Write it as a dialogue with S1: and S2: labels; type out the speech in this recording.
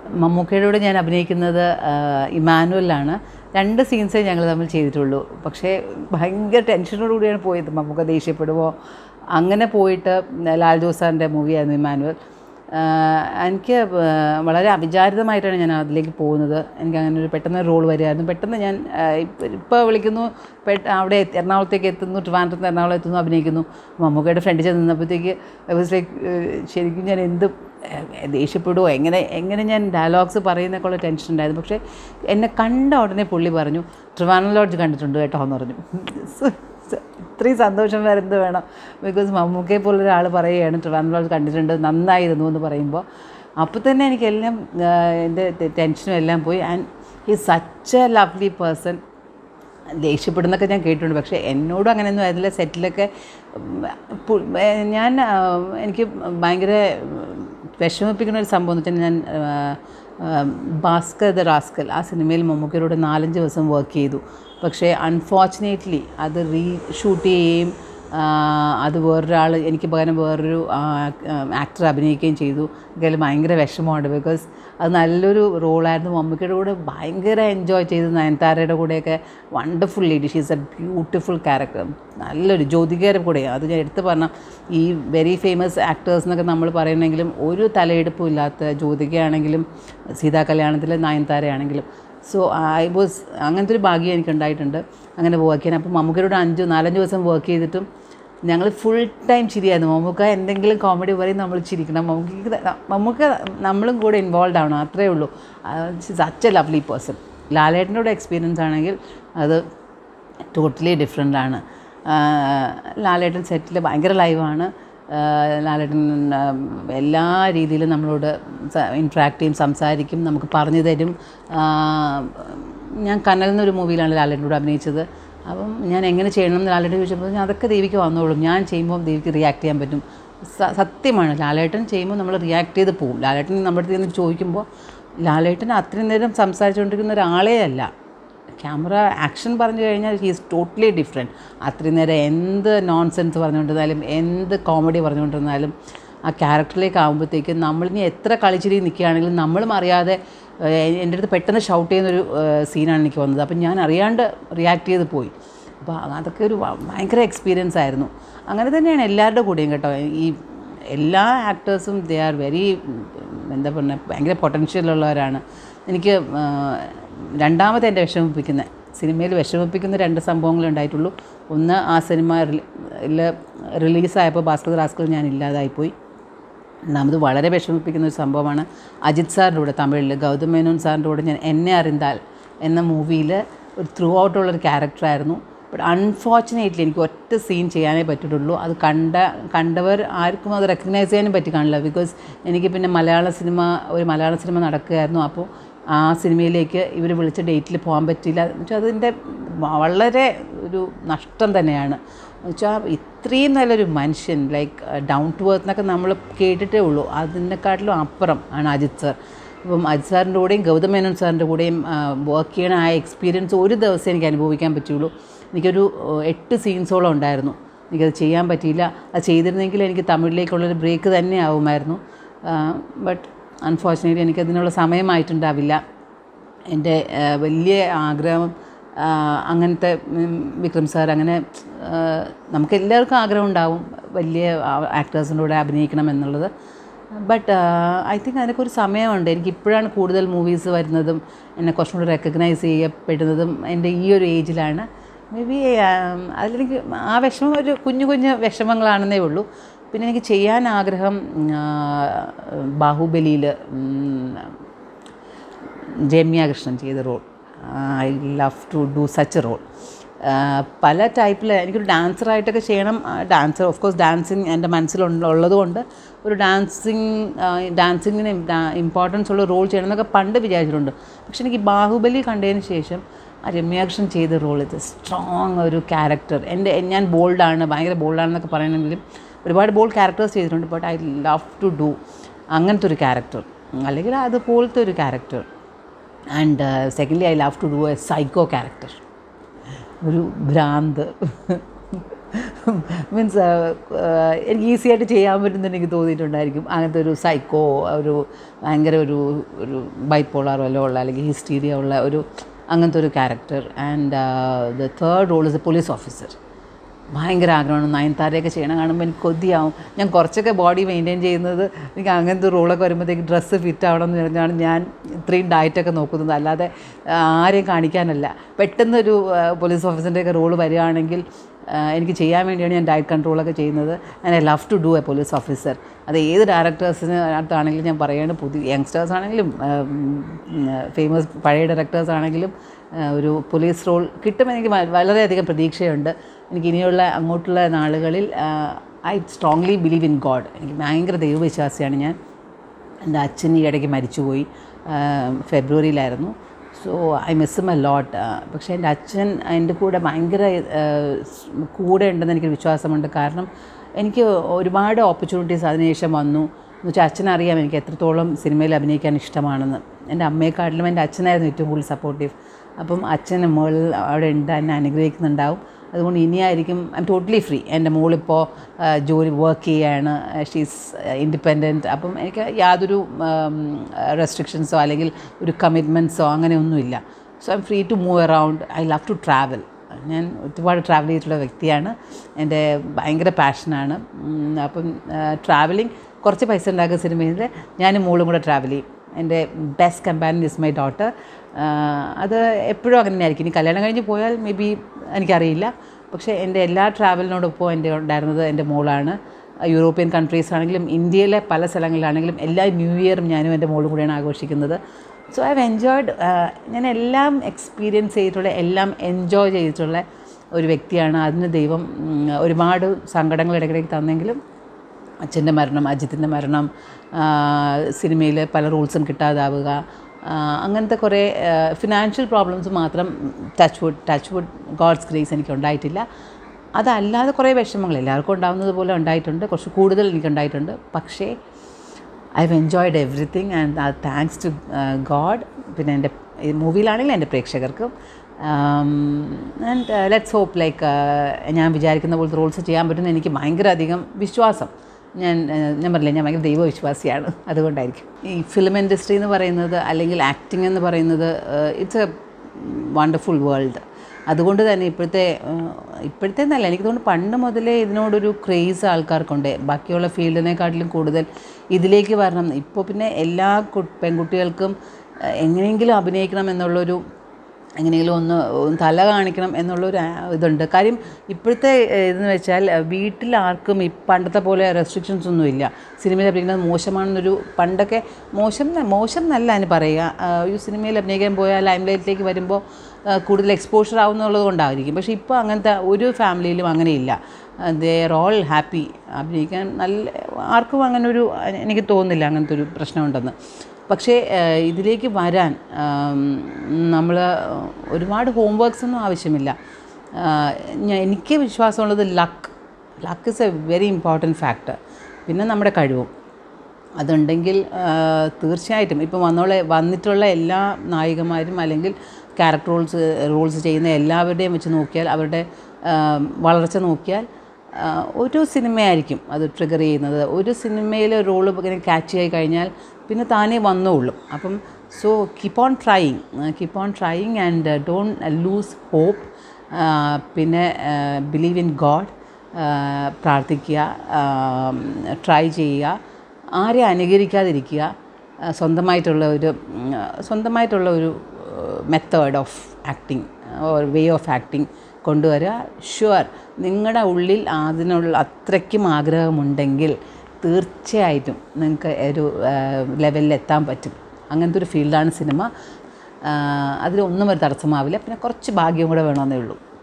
S1: മമ്മൂക്കയുടെ കൂടെ ഞാൻ അഭിനയിക്കുന്നത് ആ, ഇമാനുവലാണ് രണ്ട് സീൻസേ ഞങ്ങൾ തമ്മിൽ ചെയ്തിട്ടുള്ളൂ പക്ഷേ ഭയങ്കര ടെൻഷനോട് കൂടിയാണ് പോയത് മമ്മൂക്ക ദേഷ്യപ്പെടുമോ അങ്ങനെ പോയിട്ട് ലാൽ ജോസ് സാറിൻ്റെ മൂവിയായിരുന്നു ഇമാനുവൽ ആഹ് എനിക്ക് ആഹ് വളരെ അവിചാരിതമായിട്ടാണ് ഞാൻ അതിലേക്ക് പോകുന്നത് എനിക്ക് അങ്ങനെ ഒരു പെട്ടെന്ന് റോൾ വരികയായിരുന്നു പെട്ടെന്ന് ഞാൻ ഇപ്പോൾ വിളിക്കുന്നു പെട്ട അവിടെ എത്തി- എറണാകുളത്തേക്ക് എത്തുന്നു ട്രിവാൻഡ്രത്ത് നിന്ന് എറണാകുളം എത്തുന്നു അഭിനയിക്കുന്നു മമ്മൂക്കയുടെ ഫ്രണ്ടിൽ ചെന്ന് നിന്നപ്പോഴത്തേക്ക് വാസ് ലൈക്ക് ശരിക്കും ഞാൻ എന്ത് ഏഹ് ദേഷ്യപ്പെടുമോ എങ്ങനെ എങ്ങനെ ഞാൻ ഡയലോഗ്സ് പറയുന്നൊക്കെയുള്ള ടെൻഷൻ ഉണ്ടായിരുന്നു പക്ഷേ എന്നെ കണ്ട ഉടനെ പുള്ളി പറഞ്ഞു ട്രിവാൻഡ്രം ലോഡ്ജ് കണ്ടിട്ടുണ്ട് കേട്ടോ എന്ന് പറഞ്ഞു So, so, ഇത്രയും സന്തോഷം വേറെ എന്ത് വേണം ബിക്കോസ് മമ്മൂക്കയെ പോലെ ഒരാൾ പറയുകയാണ് ട്രിവാൻഡ്രം ലോഡ്ജ് കണ്ടിട്ടുണ്ട് നന്നായിരുന്നു എന്ന് പറയുമ്പോൾ അപ്പോൾ തന്നെ എനിക്കെല്ലാം ആഹ് എൻ്റെ ടെൻഷനും എല്ലാം പോയി and he such a lovely person ദേഷ്യപ്പെടുന്നൊക്കെ ഞാൻ കേട്ടിട്ടുണ്ട് പക്ഷേ എന്നോടും അങ്ങനെയൊന്നും ആയിരുന്നില്ല സെറ്റിലൊക്കെ ഉം, പു- ഏ, ഞാൻ ആ, എനിക്ക് ഭയങ്കര ഉം, വിഷമിപ്പിക്കുന്ന ഒരു സംഭവം എന്ന് വെച്ചാൽ ഞാൻ ആ, ആ, ഭാസ്കർ ദ റാസ്കൽ ആ സിനിമയിൽ മമ്മൂക്കയോട് നാലഞ്ച് ദിവസം വർക്ക് ചെയ്തു പക്ഷേ അൺഫോർച്ചുനേറ്റ്ലി അത് റീ ഷൂട്ട് ചെയ്യുകയും ആ, അത് വേറൊരാൾ എനിക്ക് പകരം വേറൊരു ആക്ടർ അഭിനയിക്കുകയും ചെയ്തു എനിക്കതിൽ ഭയങ്കര വിഷമമുണ്ട് ബിക്കോസ് അത് നല്ലൊരു റോളായിരുന്നു മമ്മൂക്കയുടെ കൂടെ ഭയങ്കര എൻജോയ് ചെയ്ത് നയൻതാരയുടെ കൂടെയൊക്കെ wonderful lady she's a beautiful character നല്ലൊരു ജ്യോതികയുടെ കൂടെ അത് ഞാൻ എടുത്ത് പറഞ്ഞ ഈ വെരി ഫേമസ് ആക്ടേഴ്സ് എന്നൊക്കെ നമ്മൾ പറയണമെങ്കിലും ഒരു തലയെടുപ്പും ഇല്ലാത്ത ജ്യോതികയാണെങ്കിലും സീതാ കല്യാണത്തിലെ നയൻതാരയാണെങ്കിലും സോ ഐ വാസ് അങ്ങനത്തെ ഒരു ഭാഗ്യം എനിക്ക് ഉണ്ടായിട്ടുണ്ട് അങ്ങനെ വർക്ക് ചെയ്യാൻ അപ്പോൾ മമ്മൂക്കയോട് അഞ്ച് നാലഞ്ച് ദിവസം വർക്ക് ചെയ്തിട്ടും ഞങ്ങൾ ഫുൾ ടൈം ചിരിയായിരുന്നു മമ്മൂക്ക എന്തെങ്കിലും കോമഡി പറയും നമ്മൾ ചിരിക്കണം മമ്മൂക്ക് മമ്മൂക്ക നമ്മളും കൂടെ ഇൻവോൾവ് ആവണം അത്രേ ഉള്ളൂ സച്ച് എ ലവ്ലി പേഴ്സൺ ലാലേട്ടൻ്റെ കൂടെ എക്സ്പീരിയൻസ് ആണെങ്കിൽ അത് ടോട്ടലി ഡിഫറെൻ്റ് ആണ് ആഹ് ലാലേട്ടൻ സെറ്റിൽ ഭയങ്കര ലൈവാണ് ലാലേട്ടൻ ആഹ് എല്ലാ രീതിയിലും നമ്മളോട് ഇൻട്രാക്ട് ചെയ്യും സംസാരിക്കും നമുക്ക് പറഞ്ഞു തരും ആഹ് ഞാൻ കനൽ എന്നൊരു മൂവിയിലാണ് ലാലേട്ടനോട് അഭിനയിച്ചത് അപ്പം ഞാൻ എങ്ങനെ ചെയ്യണം എന്ന് ലാലേട്ടൻ ചോദിച്ചപ്പോൾ ഞാൻ അതൊക്കെ ദേവിക്ക് വന്നോളും ഞാൻ ചെയ്യുമ്പോൾ ദേവിക്ക് റിയാക്ട് ചെയ്യാൻ പറ്റും സ- സത്യമാണ് ലാലേട്ടൻ ചെയ്യുമ്പോൾ നമ്മൾ റിയാക്ട് ചെയ്ത് പോകും ലാലേട്ടൻ നമ്മുടെ അടുത്ത് നിന്ന് ചോദിക്കുമ്പോൾ ലാലേട്ടൻ അത്രയും നേരം സംസാരിച്ചുകൊണ്ടിരിക്കുന്ന ഒരാളേ അല്ല ക്യാമറ ആക്ഷൻ പറഞ്ഞു കഴിഞ്ഞാൽ ഹീസ് ടോട്ടലി ഡിഫറെൻറ്റ് അത്രയും നേരം എന്ത് നോൺസെൻസ് പറഞ്ഞുകൊണ്ടിരുന്നാലും എന്ത് കോമഡി പറഞ്ഞുകൊണ്ടിരുന്നാലും ആ ക്യാരക്ടറിലേക്ക് ആകുമ്പോഴത്തേക്കും നമ്മളിനി എത്ര കളിച്ചിരി നിൽക്കുകയാണെങ്കിലും നമ്മളും അറിയാതെ ഏഹ്, എൻ്റെ അടുത്ത് പെട്ടെന്ന് ഷൗട്ട് ചെയ്യുന്നൊരു സീനാണ് എനിക്ക് വന്നത് അപ്പം ഞാൻ അറിയാണ്ട് റിയാക്ട് ചെയ്ത് പോയി അപ്പോൾ അതൊക്കെ ഒരു വ- ഭയങ്കര എക്സ്പീരിയൻസ് ആയിരുന്നു അങ്ങനെ തന്നെയാണ് എല്ലാവരുടെ കൂടെയും കേട്ടോ ഈ എല്ലാ ആക്ടേഴ്സും ദേ ആർ വെരി എന്താ പറയുക ഭയങ്കര പൊട്ടൻഷ്യൽ ഉള്ളവരാണ് എനിക്ക് ആ, രണ്ടാമത് എൻ്റെ വിഷമിപ്പിക്കുന്ന സിനിമയിൽ വിഷമിപ്പിക്കുന്ന രണ്ട് സംഭവങ്ങളേ ഉണ്ടായിട്ടുള്ളൂ ഒന്ന് ആ സിനിമ റിലീസായപ്പോൾ ഭാസ്കർ റാസ്കൽ ഞാൻ ഇല്ലാതായിപ്പോയി രണ്ടാമത് വളരെ വിഷമിപ്പിക്കുന്ന ഒരു സംഭവമാണ് അജിത് സാറിൻ്റെ കൂടെ തമിഴിൽ ഗൗതം മേനോൻ സാറിൻ്റെ കൂടെ ഞാൻ എന്നെ അറിന്താൽ എന്ന മൂവിയിൽ ഒരു ത്രൂ ഔട്ടുള്ളൊരു ക്യാരക്ടറായിരുന്നു ബട്ട് അൺഫോർച്ചുനേറ്റ്ലി എനിക്ക് ഒറ്റ സീൻ ചെയ്യാനേ പറ്റിയിട്ടുള്ളൂ അത് കണ്ട കണ്ടവർ ആർക്കും അത് റെക്കഗ്നൈസ് ചെയ്യാനും പറ്റി കാണില്ല ബിക്കോസ് എനിക്ക് പിന്നെ മലയാള സിനിമ ഒരു മലയാള സിനിമ നടക്കുകയായിരുന്നു അപ്പോൾ ആ സിനിമയിലേക്ക് ഇവർ വിളിച്ച ഡേറ്റിൽ പോകാൻ പറ്റിയില്ല എന്ന് വെച്ചാൽ അതിൻ്റെ വളരെ ഒരു നഷ്ടം തന്നെയാണ് വെച്ചാൽ ഇത്രയും നല്ലൊരു മനുഷ്യൻ ലൈക്ക് ഡൗൺ ടു എർത്ത് എന്നൊക്കെ നമ്മൾ കേട്ടിട്ടേ ഉള്ളൂ അതിനെക്കാട്ടിലും അപ്പുറം ആണ് അജിത് സാർ ഇപ്പം അജിത് സാറിൻ്റെ കൂടെയും ഗൗതം മേനോൻ സാറിൻ്റെ കൂടെയും വർക്ക് ചെയ്യണ ആ എക്സ്പീരിയൻസ് ഒരു ദിവസം എനിക്ക് അനുഭവിക്കാൻ പറ്റുള്ളൂ എനിക്കൊരു ഏഹ്, എട്ട് സീൻസോളം ഉണ്ടായിരുന്നു എനിക്കത് ചെയ്യാൻ പറ്റിയില്ല അത് ചെയ്തിരുന്നെങ്കിൽ എനിക്ക് തമിഴിലേക്കുള്ളൊരു ബ്രേക്ക് തന്നെ ആവുമായിരുന്നു ബട്ട് അൺഫോർച്ചുനേറ്റ്ലി എനിക്കതിനുള്ള സമയമായിട്ടുണ്ടാവില്ല എൻ്റെ ആ, വലിയ ആഗ്രഹം ആ, അങ്ങനത്തെ ഉം, വിക്രം സാർ അങ്ങനെ ആ, നമുക്ക് എല്ലാവർക്കും ആഗ്രഹം ഉണ്ടാവും വലിയ ആക്ടേഴ്സിൻ്റെ കൂടെ അഭിനയിക്കണം എന്നുള്ളത് ബട്ട് ഐ തിങ്ക് അതിനൊക്കെ ഒരു സമയമുണ്ട് എനിക്ക് ഇപ്പോഴാണ് കൂടുതൽ മൂവീസ് വരുന്നതും എന്നെ കുറച്ചും കൂടി റെക്കഗ്നൈസ് ചെയ്യപ്പെടുന്നതും എൻ്റെ ഈ ഒരു ഏജിലാണ് മേ ബി അതിലെനിക്ക് ആ വിഷമം ഒരു കുഞ്ഞു കുഞ്ഞു വിഷമങ്ങളാണെന്നേ ഉള്ളൂ പിന്നെ എനിക്ക് ചെയ്യാൻ ആഗ്രഹം ബാഹുബലിയിൽ ജമ്യ കൃഷ്ണൻ ചെയ്ത role I love to do such role പല ടൈപ്പിൽ എനിക്കൊരു ഡാൻസറായിട്ടൊക്കെ ചെയ്യണം ഡാൻസർ ഓഫ് കോഴ്സ് ഡാൻസിങ് എൻ്റെ മനസ്സിലുണ്ട് ഉള്ളതുകൊണ്ട് ഒരു ഡാൻസിങ് ഡാൻസിങ്ങിന് ഇമ്പോർട്ടൻസ് ഉള്ള റോൾ ചെയ്യണം എന്നൊക്കെ പണ്ട് വിചാരിച്ചിട്ടുണ്ട് പക്ഷെ എനിക്ക് ബാഹുബലി കണ്ടതിന് ശേഷം ആ രമ്യാകൃഷ്ണൻ ചെയ്ത റോൾ ഇത് സ്ട്രോങ് ഒരു ക്യാരക്ടർ എൻ്റെ ഞാൻ ബോൾഡാണ് ഭയങ്കര ബോൾഡാണെന്നൊക്കെ പറയണമെങ്കിലും ഒരുപാട് ബോൾഡ് ക്യാരക്ടേഴ്സ് ചെയ്തിട്ടുണ്ട് but I love to do അങ്ങനത്തെ ഒരു ക്യാരക്ടർ അല്ലെങ്കിൽ അതുപോലത്തെ ഒരു character and secondly I love to do a psycho character ഒരു ഭ്രാന്ത് മീൻസ് എനിക്ക് ഈസി ആയിട്ട് ചെയ്യാൻ പറ്റുമെന്ന് എനിക്ക് തോന്നിയിട്ടുണ്ടായിരിക്കും അങ്ങനത്തെ ഒരു സൈക്കോ ഒരു ഭയങ്കര ഒരു ഒരു ബൈപ്പോളാർ വല്ലതും ഉള്ള അല്ലെങ്കിൽ ഹിസ്റ്റീരിയ ഉള്ള ഒരു അങ്ങനത്തെ ഒരു character and the third role is a police officer ഭയങ്കര ആഗ്രഹമാണ് നയൻതാരയൊക്കെ ചെയ്യണം കാണുമ്പോൾ എനിക്ക് കൊതിയാവും ഞാൻ കുറച്ചൊക്കെ ബോഡി മെയിൻറ്റെയിൻ ചെയ്യുന്നത് എനിക്ക് അങ്ങനത്തെ റോളൊക്കെ വരുമ്പോഴത്തേക്ക് ഡ്രസ്സ് ഫിറ്റ് ആവണം എന്ന് പറഞ്ഞാണ് ഞാൻ ഇത്രയും ഡയറ്റൊക്കെ നോക്കുന്നത് അല്ലാതെ ആ, ആരെയും കാണിക്കാനല്ല പെട്ടെന്നൊരു പോലീസ് ഓഫീസറിൻ്റെയൊക്കെ റോള് വരികയാണെങ്കിൽ ആ, എനിക്ക് ചെയ്യാൻ വേണ്ടിയാണ് ഞാൻ ഡയറ്റ് കൺട്രോളൊക്കെ ചെയ്യുന്നത് and I love to do a police officer അത് ഏത് ഡയറക്ടേഴ്സിന് അടുത്താണെങ്കിലും ഞാൻ പറയുകയാണ് പുതിയ യങ്സ്റ്റേഴ്സ് ആണെങ്കിലും ഫേമസ് പഴയ ഡയറക്ടേഴ്സ് ആണെങ്കിലും ആ, ഒരു പോലീസ് റോൾ കിട്ടുമെന്ന് എനിക്ക് വ- വളരെയധികം പ്രതീക്ഷയുണ്ട് എനിക്ക് ഇനിയുള്ള അങ്ങോട്ടുള്ള നാളുകളിൽ I strongly believe in God എനിക്ക് ഭയങ്കര ദൈവവിശ്വാസിയാണ് ഞാൻ എൻ്റെ അച്ഛൻ ഈ ഇടയ്ക്ക് മരിച്ചുപോയി ആ, ഫെബ്രുവരിയിലായിരുന്നു so I miss a lot പക്ഷേ എൻ്റെ അച്ഛൻ എൻ്റെ കൂടെ ഭയങ്കര ആ, സ് കൂടെ ഉണ്ടെന്ന് എനിക്ക് വിശ്വാസമുണ്ട് കാരണം എനിക്ക് ഒരുപാട് ഓപ്പർച്യൂണിറ്റീസ് അതിനുശേഷം വന്നു എന്ന് വെച്ചാൽ അച്ഛനറിയാം എനിക്ക് എത്രത്തോളം സിനിമയിൽ അഭിനയിക്കാൻ ഇഷ്ടമാണെന്ന് എൻ്റെ അമ്മയെക്കാട്ടിലും എൻ്റെ അച്ഛനായിരുന്നു ഏറ്റവും കൂടുതൽ സപ്പോർട്ടീവ് അപ്പം അച്ഛൻ മുകളിൽ അവിടെ ഉണ്ട് എന്നെ അനുഗ്രഹിക്കുന്നുണ്ടാവും അതുകൊണ്ട് ഇനിയായിരിക്കും ഐ എം ടോട്ടലി ഫ്രീ എൻ്റെ മോളിപ്പോൾ ജോലി വർക്ക് ചെയ്യാണ് ഷീസ് ഇൻഡിപെൻഡൻറ്റ് അപ്പം എനിക്ക് യാതൊരു റെസ്ട്രിക്ഷൻസോ അല്ലെങ്കിൽ ഒരു കമ്മിറ്റ്മെൻറ്റ്സോ അങ്ങനെയൊന്നുമില്ല so I am free to move around I love to travel ഞാൻ ഒരുപാട് ട്രാവൽ ചെയ്തിട്ടുള്ള വ്യക്തിയാണ് എൻ്റെ ഭയങ്കര പാഷനാണ് അപ്പം ട്രാവലിംഗ് കുറച്ച് പൈസ ഉണ്ടാക്കുന്ന സിനിമയിൽ ഞാനും മോളും കൂടെ ട്രാവൽ ചെയ്യും എൻ്റെ best companion is my daughter അത് എപ്പോഴും അങ്ങനെ ആയിരിക്കും ഇനി കല്യാണം കഴിഞ്ഞ് പോയാൽ മേ ബി എനിക്കറിയില്ല പക്ഷേ എൻ്റെ എല്ലാ ട്രാവലിനോടൊപ്പം എൻ്റെ ഉണ്ടായിരുന്നത് എൻ്റെ മോളാണ് യൂറോപ്യൻ കൺട്രീസ് ആണെങ്കിലും ഇന്ത്യയിലെ പല സ്ഥലങ്ങളിലാണെങ്കിലും എല്ലാ ന്യൂ ഇയറും ഞാനും എൻ്റെ മോളും കൂടെയാണ് ആഘോഷിക്കുന്നത് സോ ഐ ഹവ് എൻജോയ്ഡ് ഞാൻ എല്ലാം എക്സ്പീരിയൻസ് ചെയ്തിട്ടുള്ള എല്ലാം എൻജോയ് ചെയ്തിട്ടുള്ള ഒരു വ്യക്തിയാണ് അതിന് ദൈവം ഉം, ഒരുപാട് സങ്കടങ്ങൾ ഇടയ്ക്കിടയ്ക്ക് തന്നെങ്കിലും അച്ഛൻ്റെ മരണം അജിത്തിൻ്റെ മരണം സിനിമയിൽ പല റൂൾസും കിട്ടാതാവുക ആ, അങ്ങനത്തെ കുറേ ഫിനാൻഷ്യൽ പ്രോബ്ലംസ് മാത്രം touch wood touch wood God's grace എനിക്ക് ഉണ്ടായിട്ടില്ല അതല്ലാതെ കുറേ വിഷമങ്ങൾ എല്ലാവർക്കും ഉണ്ടാകുന്നത് പോലെ ഉണ്ടായിട്ടുണ്ട് കുറച്ച് കൂടുതൽ എനിക്ക് ഉണ്ടായിട്ടുണ്ട് പക്ഷേ I have enjoyed everything and thanks to God പിന്നെ എൻ്റെ ഈ മൂവിയിലാണെങ്കിലും എൻ്റെ പ്രേക്ഷകർക്കും ആൻഡ് ലെറ്റ്സ് ഹോപ്പ് ലൈക്ക് ഞാൻ വിചാരിക്കുന്ന പോലത്തെ റോൾസ് ചെയ്യാൻ പറ്റുന്ന എനിക്ക് ഭയങ്കര അധികം വിശ്വാസം ഞാൻ ഏഹ്, ഞാൻ പറഞ്ഞില്ല ഞാൻ ഭയങ്കര ദൈവവിശ്വാസിയാണ് അതുകൊണ്ടായിരിക്കും ഈ ഫിലിം ഇൻഡസ്ട്രി എന്ന് പറയുന്നത് അല്ലെങ്കിൽ ആക്ടിങ് എന്ന് പറയുന്നത് ഇറ്റ്സ് എ വണ്ടർഫുൾ വേൾഡ് അതുകൊണ്ട് തന്നെ ഇപ്പോഴത്തെ ഏഹ്, ഇപ്പോഴത്തെ എന്നല്ല എനിക്ക് തോന്നുന്നു പണ്ട് മുതലേ ഇതിനോടൊരു ക്രേസ് ആൾക്കാർക്കുണ്ട് ബാക്കിയുള്ള ഫീൽഡിനെക്കാട്ടിലും കൂടുതൽ ഇതിലേക്ക് വരണം ഇപ്പോൾ പിന്നെ എല്ലാ കു- പെൺകുട്ടികൾക്കും ഏഹ്, എങ്ങനെയെങ്കിലും അഭിനയിക്കണം എന്നുള്ളൊരു എങ്ങനെയെങ്കിലും ഒന്ന് ഒന്ന് തല കാണിക്കണം എന്നുള്ളൊരു ആ- ഇതുണ്ട് കാര്യം ഇപ്പോഴത്തെ ഏഹ്, ഇതെന്ന് വെച്ചാൽ ഏഹ്, വീട്ടിൽ ആർക്കും ഈ പണ്ടത്തെ പോലെ റെസ്ട്രിക്ഷൻസ് ഒന്നും ഇല്ല സിനിമയിൽ അഭിനയിക്കുന്നത് മോശമാണെന്നൊരു പണ്ടൊക്കെ മോശം ന- മോശം എന്നല്ല അതിന് പറയുക ആഹ്, ഈ സിനിമയിൽ അഭിനയിക്കാൻ പോയാൽ ലൈം ലൈറ്റിലേക്ക് വരുമ്പോൾ ആഹ്, കൂടുതൽ എക്സ്പോഷർ ആവുന്നുള്ളത് കൊണ്ടായിരിക്കും പക്ഷേ ഇപ്പോൾ അങ്ങനത്തെ ഒരു ഫാമിലിയിലും അങ്ങനെയില്ല ദേ ആർ ഓൾ ഹാപ്പി അഭിനയിക്കാൻ നല്ല ആർക്കും അങ്ങനെ ഒരു എനിക്ക് തോന്നുന്നില്ല അങ്ങനത്തെ ഒരു പ്രശ്നമുണ്ടെന്ന് പക്ഷേ ഏഹ്, ഇതിലേക്ക് വരാൻ നമ്മൾ ഒരുപാട് ഹോംവർക്ക്സ് ഒന്നും ആവശ്യമില്ല ആഹ്, ഞാൻ എനിക്ക് വിശ്വാസമുള്ളത് luck luck is a very important factor പിന്നെ നമ്മുടെ കഴിവും അതുണ്ടെങ്കിൽ ആഹ്, തീർച്ചയായിട്ടും ഇപ്പം വന്നോളെ വന്നിട്ടുള്ള എല്ലാ നായികമാരും അല്ലെങ്കിൽ ക്യാരക്ടർ റോൾസ് റോൾസ് ചെയ്യുന്ന എല്ലാവരുടെയും വെച്ച് നോക്കിയാൽ അവരുടെ ആഹ്, വളർച്ച നോക്കിയാൽ ആഹ്, ഒരു സിനിമയായിരിക്കും അത് ട്രിഗർ ചെയ്യുന്നത് ഒരു സിനിമയിലെ റോള് ഇങ്ങനെ ക്യാച്ച് ആയി കഴിഞ്ഞാൽ പിന്നെ താനേ വന്നോളും അപ്പം so keep on trying keep on trying and don't lose hope പിന്നെ ബിലീവ് ഇൻ ഗോഡ് പ്രാർത്ഥിക്കുക ട്രൈ ചെയ്യുക ആരെ അനുകരിക്കാതിരിക്കുക ആ, സ്വന്തമായിട്ടുള്ള ഒരു ഉം, സ്വന്തമായിട്ടുള്ള ഒരു method of acting or way of acting കൊണ്ടുവരിക ഷുവർ നിങ്ങളുടെ ഉള്ളിൽ അതിനുള്ള അത്രയ്ക്കും ആഗ്രഹമുണ്ടെങ്കിൽ തീർച്ചയായിട്ടും നിങ്ങൾക്ക് ഒരു ലെവലിൽ എത്താൻ പറ്റും അങ്ങനത്തെ ഒരു ഫീൽഡാണ് സിനിമ അതിലൊന്നും ഒരു തടസ്സമാവില്ല പിന്നെ കുറച്ച് ഭാഗ്യം കൂടെ വേണമെന്നേ ഉള്ളൂ